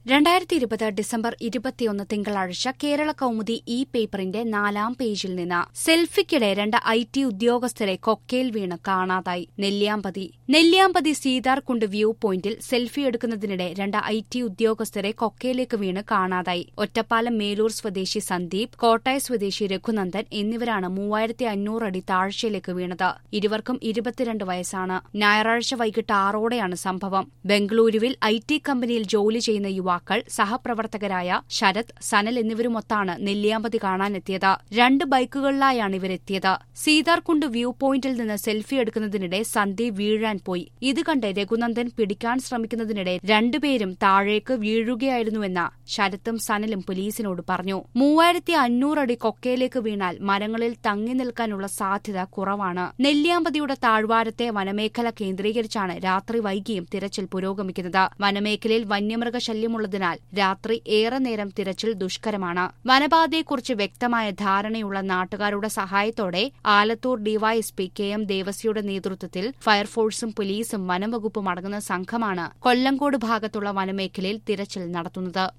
രണ്ടായിരത്തി ഇരുപത് ഡിസംബർ ഇരുപത്തിയൊന്ന് തിങ്കളാഴ്ച കേരള കൗമുദി ഇ പേപ്പറിന്റെ നാലാം പേജിൽ നിന്ന് സെൽഫിക്കിടെ രണ്ട് ഐ ടി ഉദ്യോഗസ്ഥരെ കൊക്കയിൽ വീണ് കാണാതായി നെല്ലിയാമ്പതി നെല്ലിയാമ്പതി സീതാർകുണ്ട് വ്യൂ പോയിന്റിൽ സെൽഫി എടുക്കുന്നതിനിടെ രണ്ട് ഐ ടി ഉദ്യോഗസ്ഥരെ കൊക്കയിലേക്ക് വീണ് കാണാതായി ഒറ്റപ്പാലം മേലൂർ സ്വദേശി സന്ദീപ് കോട്ടായ സ്വദേശി രഘുനന്ദൻ എന്നിവരാണ് മൂവായിരത്തി അഞ്ഞൂറ് അടി താഴ്ചയിലേക്ക് വീണത് ഇരുവർക്കും ഇരുപത്തിരണ്ട് വയസ്സാണ് ഞായറാഴ്ച വൈകിട്ട് ആറോടെയാണ് സംഭവം ബംഗളൂരുവിൽ ഐ ടി കമ്പനിയിൽ ജോലി ചെയ്യുന്ന യുവാക്കൾ സഹപ്രവർത്തകരായ ശരത് സനൽ എന്നിവരുമൊത്താണ് നെല്ലിയാമ്പതി കാണാനെത്തിയത് രണ്ട് ബൈക്കുകളിലായാണ് ഇവരെത്തിയത് സീതാർകുണ്ട് വ്യൂ പോയിന്റിൽ നിന്ന് സെൽഫി എടുക്കുന്നതിനിടെ സന്ദീപ് വീഴാൻ പോയി ഇത് കണ്ട് രഘുനന്ദൻ പിടിക്കാൻ ശ്രമിക്കുന്നതിനിടെ രണ്ടുപേരും താഴേക്ക് വീഴുകയായിരുന്നുവെന്ന് ശരത്തും സനലും പോലീസിനോട് പറഞ്ഞു മൂവായിരത്തി അഞ്ഞൂറടി കൊക്കയിലേക്ക് വീണാൽ മരങ്ങളിൽ തങ്ങി നിൽക്കാനുള്ള സാധ്യത കുറവാണ് നെല്ലിയാമ്പതിയുടെ താഴ്വാരത്തെ വനമേഖല കേന്ദ്രീകരിച്ചാണ് രാത്രി വൈകിയും തിരച്ചിൽ പുരോഗമിക്കുന്നത് വനമേഖലയിൽ വന്യമൃഗശല്യമുള്ളതിനാൽ രാത്രി ഏറെ നേരം തിരച്ചിൽ ദുഷ്കരമാണ് വനപാതയെക്കുറിച്ച് വ്യക്തമായ ധാരണയുള്ള നാട്ടുകാരുടെ സഹായത്തോടെ ആലത്തൂർ ഡിവൈഎസ്പി കെ എം ദേവസ്യയുടെ നേതൃത്വത്തിൽ ഫയർഫോഴ്സും പോലീസും വനംവകുപ്പും അടങ്ങുന്ന സംഘമാണ് കൊല്ലങ്കോട് ഭാഗത്തുള്ള വനമേഖലയിൽ തിരച്ചിൽ നടത്തുന്നത്